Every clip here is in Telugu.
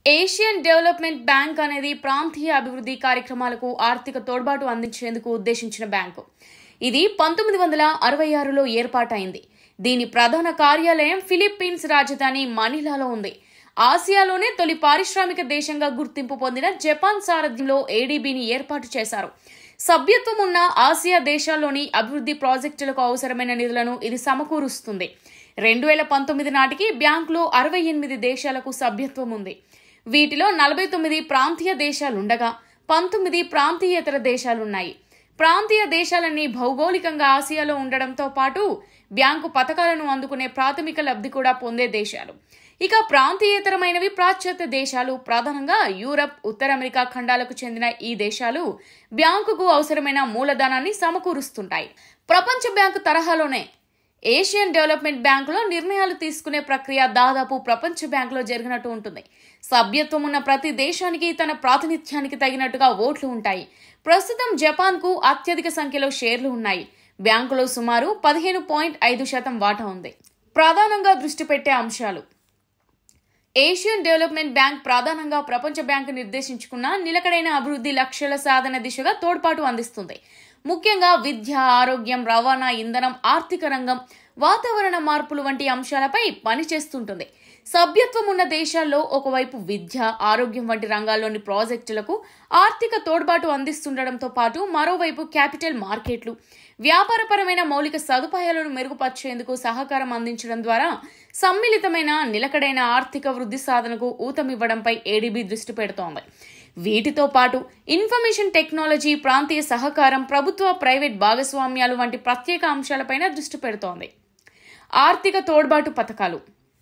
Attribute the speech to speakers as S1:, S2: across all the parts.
S1: ఏషియన్ డెవలప్మెంట్ బ్యాంక్ అనేది ప్రాంతీయ అభివృద్ధి కార్యక్రమాలకు ఆర్థిక తోడ్పాటు అందించేందుకు ఉద్దేశించిన బ్యాంకు ఇది పంతొమ్మిది వందల అరవై ఆరులో ఏర్పాటైంది దీని ప్రధాన కార్యాలయం ఫిలిప్పీన్స్ రాజధాని మనీలాలో ఉంది ఆసియాలోనే తొలి పారిశ్రామిక దేశంగా గుర్తింపు పొందిన జపాన్ సారథ్యంలో ఏడీబీని ఏర్పాటు చేశారు సభ్యత్వం ఉన్న ఆసియా దేశాల్లోని అభివృద్ధి ప్రాజెక్టులకు అవసరమైన నిధులను ఇది సమకూరుస్తుంది రెండు వేల పంతొమ్మిది నాటికి బ్యాంకులో అరవై ఎనిమిది దేశాలకు సభ్యత్వం ఉంది వీటిలో నలభై తొమ్మిది ప్రాంతీయ దేశాలుండగా పంతొమ్మిది ప్రాంతీయేతర దేశాలున్నాయి ప్రాంతీయ దేశాలన్నీ భౌగోళికంగా ఆసియాలో ఉండడంతో పాటు బ్యాంకు పథకాలను అందుకునే ప్రాథమిక లబ్ధి కూడా పొందే దేశాలు ఇక ప్రాంతీయేతరమైనవి పాశ్చాత్య దేశాలు ప్రధానంగా యూరప్ ఉత్తర అమెరికా ఖండాలకు చెందిన ఈ దేశాలు బ్యాంకుకు అవసరమైన మూలధనాన్ని సమకూరుస్తుంటాయి ప్రపంచ బ్యాంకు తరహాలోనే ఏషియన్ డెవలప్మెంట్ బ్యాంకులో నిర్ణయాలు తీసుకునే ప్రక్రియ దాదాపు ప్రపంచ బ్యాంకులో జరిగినట్టు ఉంటుంది సభ్యత్వం ఉన్న ప్రతి దేశానికి తన ప్రాతినిధ్యానికి తగినట్టుగా ఓట్లు ఉంటాయి ప్రస్తుతం జపాన్కు అత్యధిక సంఖ్యలో షేర్లు ఉన్నాయి బ్యాంకులో సుమారు పదిహేను పాయింట్ ఐదు శాతం వాటా ఉంది ప్రధానంగా దృష్టి పెట్టే అంశాలు ఏషియన్ డెవలప్మెంట్ బ్యాంక్ ప్రధానంగా ప్రపంచ బ్యాంకు నిర్దేశించుకున్న నిలకడైన అభివృద్ధి లక్ష్యాల సాధన దిశగా తోడ్పాటు అందిస్తుంది ముఖ్యంగా విద్య ఆరోగ్యం రవాణా ఇంధనం ఆర్థిక రంగం వాతావరణ మార్పులు వంటి అంశాలపై పనిచేస్తుంటుంది సభ్యత్వం ఉన్న దేశాల్లో ఒకవైపు విద్య ఆరోగ్యం వంటి రంగాల్లోని ప్రాజెక్టులకు ఆర్థిక తోడ్పాటు అందిస్తుండటంతో పాటు మరోవైపు క్యాపిటల్ మార్కెట్లు వ్యాపారపరమైన మౌలిక సదుపాయాలను మెరుగుపరిచేందుకు సహకారం అందించడం ద్వారా సమ్మిళితమైన నిలకడైన ఆర్థిక వృద్ధి సాధనకు ఊతమివ్వడంపై ఏడీబీ దృష్టి పెడుతోంది వీటితో పాటు ఇన్ఫర్మేషన్ టెక్నాలజీ ప్రాంతీయ సహకారం ప్రభుత్వ ప్రైవేట్ భాగస్వామ్యాలు వంటి ప్రత్యేక అంశాలపైన దృష్టి పెడుతోంది ఆర్థిక తోడ్బాటు పథకాలు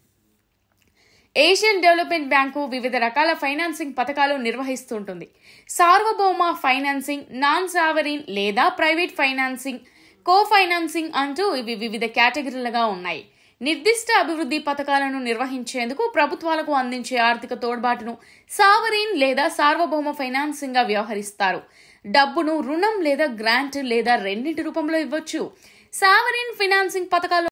S1: ఏషియన్ డెవలప్మెంట్ బ్యాంకు వివిధ రకాల ఫైనాన్సింగ్ పథకాలు నిర్వహిస్తుంటుంది సార్వభౌమ ఫైనాన్సింగ్ నాన్ సావరీన్ లేదా ప్రైవేట్ ఫైనాన్సింగ్ కో ఫైనాన్సింగ్ అంటూ ఇవి వివిధ కేటగిరీలుగా ఉన్నాయి నిర్దిష్ట అభివృద్ధి పథకాలను నిర్వహించేందుకు ప్రభుత్వాలకు అందించే ఆర్థిక తోడ్బాటును సావరీన్ లేదా సార్వభౌమ ఫైనాన్సింగ్ గా వ్యవహరిస్తారు డబ్బును రుణం లేదా గ్రాంట్ లేదా రెండింటి రూపంలో ఇవ్వచ్చు సావరీన్ ఫైనాన్సింగ్ పథకాలు